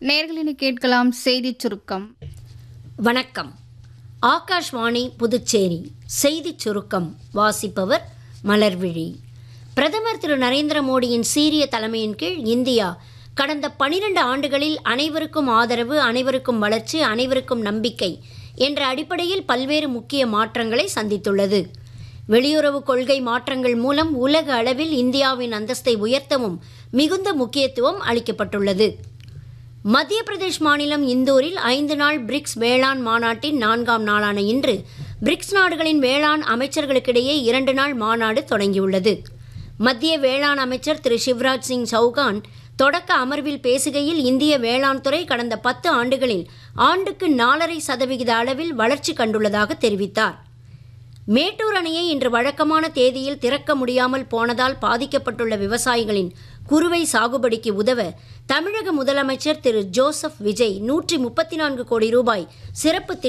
நேர்களினை கேட்கலாம் செய்திச் சுருக்கம் வணக்கம் ஆகாஷ்வாணி புதுச்சேரி செய்திச் சுருக்கம் வாசிப்பவர் மலர்விழி பிரதமர் திரு நரேந்திர மோடியின் சீரிய தலைமையின் கீழ் இந்தியா கடந்த பனிரெண்டு ஆண்டுகளில் அனைவருக்கும் ஆதரவு அனைவருக்கும் வளர்ச்சி அனைவருக்கும் நம்பிக்கை என்ற அடிப்படையில் பல்வேறு முக்கிய மாற்றங்களை சந்தித்துள்ளது வெளியுறவு கொள்கை மாற்றங்கள் மூலம் உலக அளவில் இந்தியாவின் அந்தஸ்தை உயர்த்தவும் மிகுந்த முக்கியத்துவம் அளிக்கப்பட்டுள்ளது மத்திய பிரதேஷ் மாநிலம் இந்தூரில் ஐந்து நாள் பிரிக்ஸ் வேளாண் மாநாட்டின் நான்காம் நாளான இன்று பிரிக்ஸ் நாடுகளின் வேளாண் அமைச்சர்களுக்கிடையே இரண்டு நாள் மாநாடு தொடங்கியுள்ளது மத்திய வேளாண் அமைச்சர் திரு சிவராஜ் சிங் சௌகான் தொடக்க அமர்வில் பேசுகையில் இந்திய வேளாண் துறை கடந்த பத்து ஆண்டுகளில் ஆண்டுக்கு நாலரை சதவிகித அளவில் வளர்ச்சி கண்டுள்ளதாக தெரிவித்தார் மேட்டூர் அணையை இன்று வழக்கமான தேதியில் திறக்க முடியாமல் போனதால் பாதிக்கப்பட்டுள்ள விவசாயிகளின் குறுவை சாகுபடிக்கு உதவ தமிழக முதலமைச்சர் திரு ஜோசப் விஜய் நூற்றி முப்பத்தி நான்கு கோடி ரூபாய் சிறப்பு